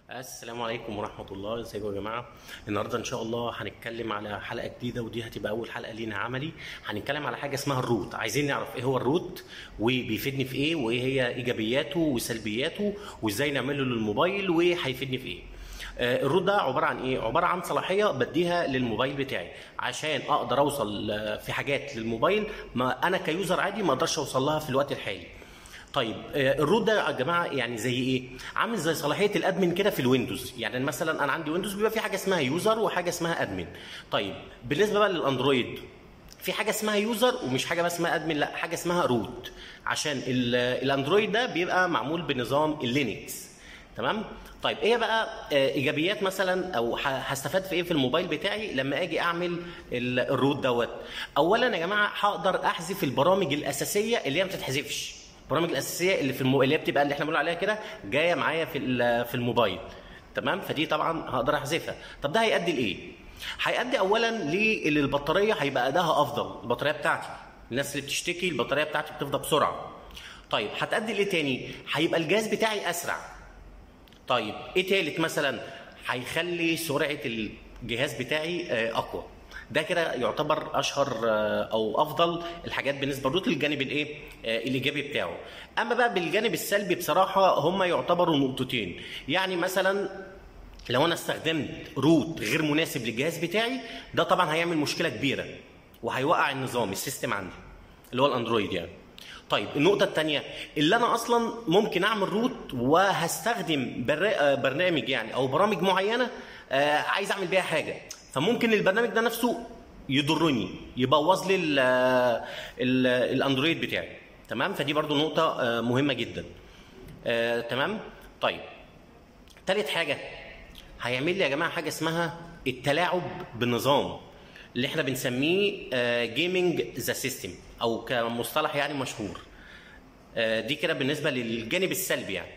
السلام عليكم ورحمة الله ازيكم يا جماعة النهاردة ان شاء الله هنتكلم على حلقة جديدة ودي هتبقى اول حلقة لينا عملي هنتكلم على حاجة اسمها الروت عايزين نعرف ايه هو الروت وبيفيدني في ايه وايه هي ايجابياته وسلبياته وازاي نعمله للموبايل وهيفيدني في ايه آه، الروت ده عبارة عن ايه عبارة عن صلاحية بديها للموبايل بتاعي عشان اقدر اوصل آه، في حاجات للموبايل ما انا كيوزر عادي ما اقدرش اوصل لها في الوقت الحالي طيب آه، الروت ده يا جماعه يعني زي ايه؟ عامل زي صلاحيه الادمن كده في الويندوز، يعني مثلا انا عندي ويندوز بيبقى في حاجه اسمها يوزر وحاجه اسمها ادمن. طيب بالنسبه بقى للاندرويد في حاجه اسمها يوزر ومش حاجه بس اسمها ادمن لا حاجه اسمها روت عشان ال- الاندرويد ده بيبقى معمول بنظام اللينكس تمام طيب ايه بقى آه، ايجابيات مثلا او ه- هستفاد في ايه في الموبايل بتاعي لما اجي اعمل ال- الروت دوت اولا يا جماعه هقدر احذف البرامج الاساسيه اللي هي ما بتتحذفش البرامج الاساسيه اللي في المو... اللي هي بتبقى اللي احنا بنقول عليها كده جايه معايا في ال- في الموبايل تمام فدي طبعا هقدر احذفها طب ده هيؤدي لايه هيؤدي اولا لان البطاريه هيبقى ادائها افضل البطاريه بتاعتي الناس اللي بتشتكي البطاريه بتاعتي بتفضى بسرعه طيب هتؤدي لايه تاني هيبقى الجهاز بتاعي اسرع طيب ايه تالت مثلا هيخلي سرعه الجهاز بتاعي آه، اقوى ده كده يعتبر اشهر آه، او افضل الحاجات بالنسبه للروت للجانب الايه آه، الايجابي بتاعه اما بقى بالجانب السلبي بصراحه هم يعتبروا نقطتين يعني مثلا لو انا استخدمت روت غير مناسب للجهاز بتاعي ده طبعا هيعمل مشكله كبيره وهيوقع النظام السيستم عندي اللي هو الاندرويد يعني طيب النقطة الثانية اللي أنا أصلا ممكن أعمل روت وهستخدم بر- آه، برنامج يعني أو برامج معينة آه، عايز أعمل بيها حاجة فممكن البرنامج ده نفسه يضرني يبوظ لي ال- ال- الأندرويد بتاعي تمام فدي برضو نقطة آه، مهمة جدا آه، تمام طيب تالت حاجة هيعمل لي يا جماعة حاجة اسمها التلاعب بالنظام اللي احنا بنسميه جيمنج ذا سيستم او كمصطلح يعني مشهور آه، دي كده بالنسبة للجانب السلبي يعني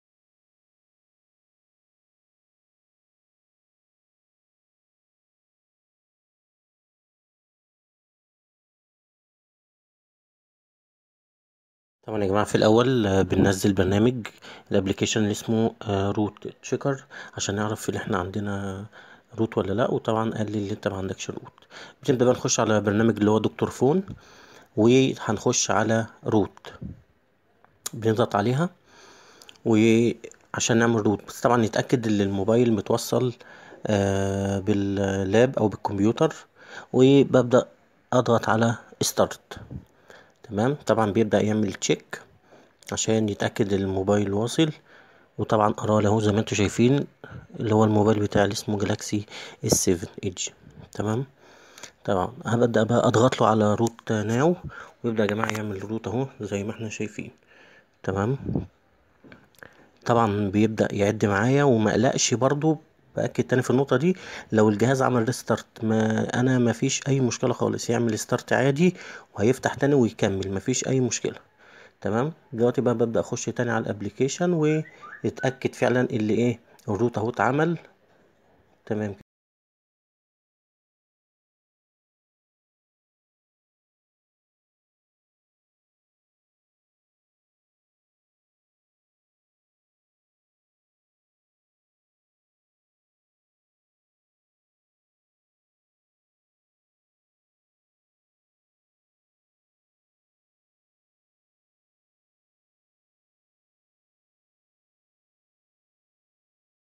طبعا يا جماعة في الأول آه، بننزل برنامج الابليكيشن اللي اسمه روت تشيكر عشان نعرف اللي احنا عندنا روت ولا لا وطبعا قال لي اللي انت ما عندكش روت بنبدأ بقى نخش على برنامج اللي هو دكتور فون وهنخش على روت بنضغط عليها وعشان نعمل روت بس طبعا نتأكد ان الموبايل متوصل آه، باللاب او بالكمبيوتر وببدأ اضغط على ستارت تمام طبعا بيبدأ يعمل تشيك عشان يتأكد ان الموبايل واصل وطبعا اراه له زي ما انتم شايفين اللي هو الموبايل بتاعي اللي اسمه جالاكسي اس 7 ايدج تمام طبعا هبدأ بقى اضغط له على روت ناو ويبدأ يا جماعة يعمل روت اهو زي ما احنا شايفين تمام طبعا بيبدأ يعد معايا وما اقلقش برضو باكد تاني في النقطه دي لو الجهاز عمل ريستارت ما انا ما فيش اي مشكله خالص يعمل ستارت عادي وهيفتح تاني ويكمل ما فيش اي مشكله تمام دلوقتي بقى ببدا اخش تاني على الابليكيشن ويتاكد فعلا اللي ايه الروت اهو اتعمل تمام